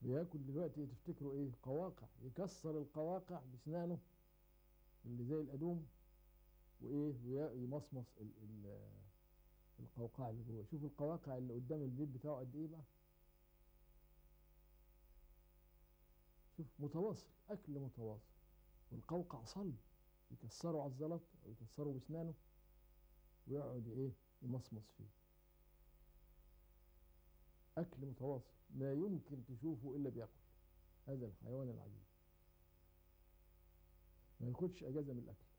بياكل دلوقتي تفتكروا ايه قواقع يكسر القواقع بسنانه اللي زي القدوم وايه ويمصمص ال ال القوقع اللي جوه شوف القواقع اللي قدام البيت بتاعه قد ايه بقى شوف متواصل اكل متواصل والقوقع صلب يكسروا على الزلط ويكسروا بسنانه ويقعد ايه يمصمص فيه اكل متواصل ما يمكن تشوفه الا بياكل هذا الحيوان العجيب ما ياخدش اجازه من الاكل